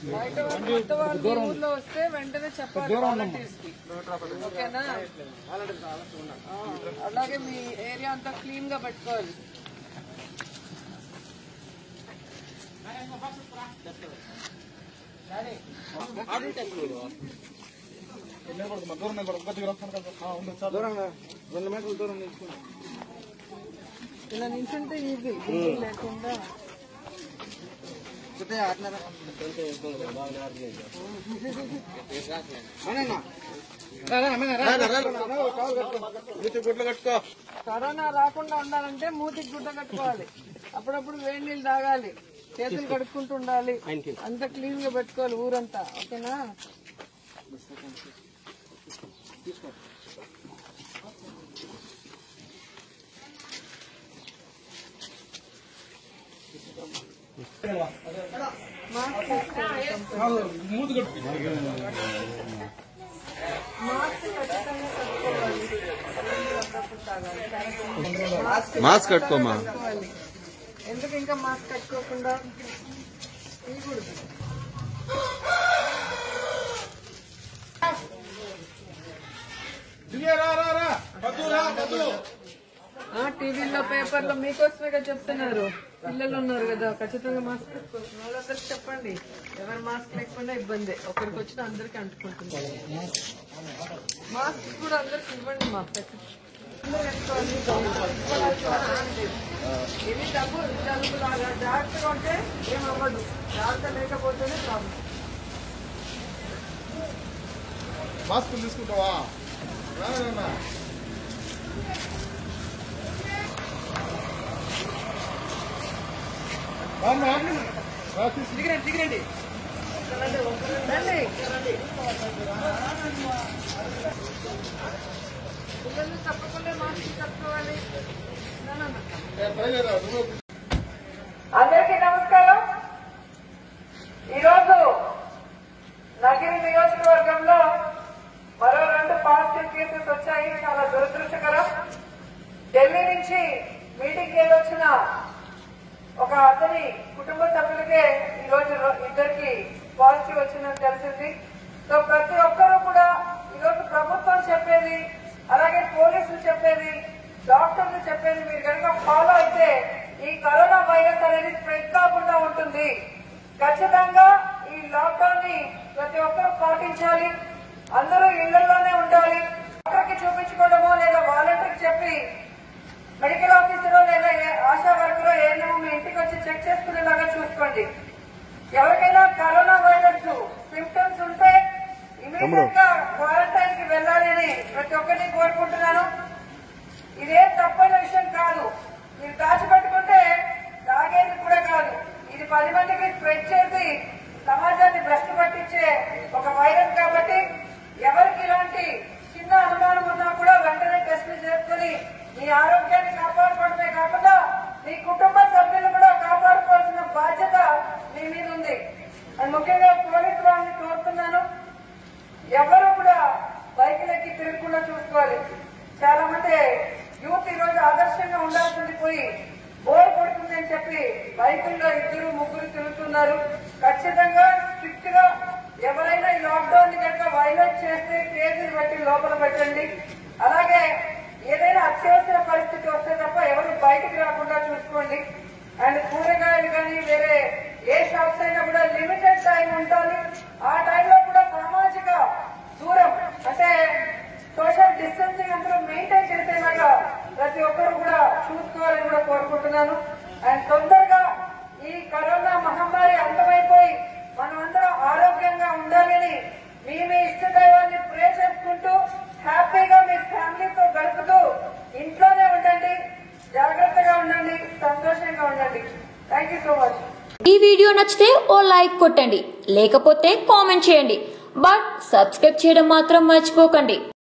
బయట వాళ్ళు కొత్త వాళ్ళు మీ ఊర్లో వస్తే వెంటనే చెప్పాలి వాలంటీర్స్ కి ఓకేనా ఆ, అలాగే మీ ఏరియా అంతా క్లీన్ గా పెట్టుకోవాలి ఇలా నిల్చుంటే ఈజీ గుంపులు లేకుండా కరోనా రాకుండా ఉండాలంటే మూతికి గుడ్డ కట్టుకోవాలి అప్పుడప్పుడు వేడి నీళ్ళు తాగాలి చేతులు కడుక్కుంటూ ఉండాలి అంతా క్లీన్ గా పెట్టుకోవాలి ఊరంతా ఓకేనా మాస్క్ వేసుకోవాలి మాస్క్ ఖచ్చితంగా కట్టుకోవాలి నీళ్ళు అప్పుడప్పుడు తాగాలి. మాస్క్ మాస్క్ కట్టుకోమా కట్టుకోవాలి. ఎందుకు ఇంకా మాస్క్ కట్టుకోకుండా తీయకూడదు ఆ, టీవీలో పేపర్లో మీకోసమేగా చెప్తున్నారు పిల్లలు ఉన్నారు కదా ఖచ్చితంగా మాస్క్ పెట్టుకోవచ్చు వాళ్ళందరికి చెప్పండి ఎవరు మాస్క్ లేకపోయినా ఇబ్బంది ఒకరికి వచ్చిన అందరికి అంటుకుంటుంది మాస్క్ కూడా అందరికి ఇవ్వండి మాస్క్ అందరూ పెట్టుకోవాలి. ఇది డబ్బు జలుబు లాగా జాగ్రత్తగా ఉంటే ఏం అవ్వదు జాగ్రత్త లేకపోతేనే ప్రాబ్లం మాస్క్ తీసుకుంటావా రా నాన్న. రా నాన్న. రా తీసుకో. రండి పిల్లలు తప్పకుండా మాస్క్ కట్టుకోవాలి నా, నా, నా. ఏ, ట్రై చేయరా, నువ్వు అందరికీ నమస్కారం ఈరోజు నగిరి నియోజకవర్గంలో మరో రెండు పాజిటివ్ కేసెస్ వచ్చాయి చాలా దురదృష్టకరం ఢిల్లీ నుంచి మీటింగ్కి వెళ్ళొచ్చిన ఒక అతని కుటుంబ సభ్యులకే ఈ రోజు రో- ఇద్దరికి పాజిటివ్ వచ్చిందని తెలిసింది సో ప్రతి ఒక్కరూ కూడా ఈరోజు ప్రభుత్వం చెప్పేది అలాగే పోలీసులు చెప్పేది డాక్టర్లు చెప్పేది మీరు కనుక ఫాలో అయితే ఈ కరోనా వైరస్ అనేది స్ప్రెడ్ కాకుండా ఉంటుంది ఖచ్చితంగా ఈ లాక్డౌన్ ని ప్రతి ఒక్కరూ పాటించాలి అందరూ ఇళ్లలోనే ఉండాలి డాక్టర్కి చూపించుకోవడమో లేదా వాలంటీర్కి చెప్పి మెడికల్ ఆఫీసర్ లేదా ఏ- ఆశా వర్కర్ ఏమో మీ ఇంటికి వచ్చి చెక్ చేసుకునేలాగా చూసుకోండి ఎవరికైనా కరోనా వైరస్ సిమ్టమ్స్ ఉంటే ఇమీడియట్ గా క్వారంటైన్ కి వెళ్ళాలి అని ప్రతి ఒక్కరిని కోరుకుంటున్నాను ఇదేం తప్పైన విషయం కాదు మీరు దాచిపెట్టుకుంటే తాగేది కూడా కాదు ఇది పది మందికి స్ప్రెడ్ చేసి సమాజాన్ని భ్రష్టు పట్టించే ఒక వైరస్ కాబట్టి ఎవరికి ఇలాంటి చిన్న అనుమానం ఉన్నా కూడా వెంటనే టెస్ట్ చేసుకుని మీ ఆరోగ్యాన్ని కాపాడుకోవడమే కాకుండా మీ కుటుంబ సభ్యులు కూడా కాపాడుకోవాల్సిన బాధ్యత మీ మీద ఉంది అండ్ ముఖ్యంగా పోలీసు వాళ్ళని కోరుతున్నాను ఎవరు కూడా బైకులెక్కి తిరగకుండా చూసుకోవాలి చాలా మంది యూత్ ఈ రోజు ఆదర్శంగా ఉండాల్సింది పోయి బోర్ కొడుతుంది అని చెప్పి బైకుల్లో ఇద్దరు ముగ్గురు తిరుగుతున్నారు ఖచ్చితంగా స్ట్రిక్ట్ గా ఎవరైనా ఈ లాక్డౌన్ ని కనుక వైలేట్ చేస్తే కేసులు పెట్టి లోపల పెట్టండి అలాగే ఏదైనా అత్యవసర పరిస్థితి వస్తే తప్ప ఎవరు బయటికి రాకుండా చూసుకోండి అండ్ కూరగాయలు కానీ వేరే ఏ షాప్స్ అయినా కూడా లిమిటెడ్ టైం ఉండాలి ఆ టైంలో కూడా సామాజిక దూరం అంటే సోషల్ డిస్టెన్సింగ్ అందరూ మెయింటైన్ చేసేలాగా ప్రతి ఒక్కరు కూడా చూసుకోవాలని కూడా కోరుకుంటున్నాను అండ్ తొందరగా ఈ కరోనా మహమ్మారి అంతమైపోయి మనమందరం ఆరోగ్యంగా ఉండాలని మీ మీ ఇష్ట దైవాన్ని ప్రే చేసుకుంటూ హ్యాపీగా మీ ఫ్యామిలీతో గడుపుతూ ఇంట్లోనే ఉండండి జాగ్రత్తగా ఉండండి సంతోషంగా ఉండండి థ్యాంక్ యూ సో మచ్ ఈ వీడియో నచ్చితే ఓ లైక్ కొట్టండి లేకపోతే కామెంట్ చేయండి బట్ సబ్స్క్రైబ్ చేయడం మాత్రం మర్చిపోకండి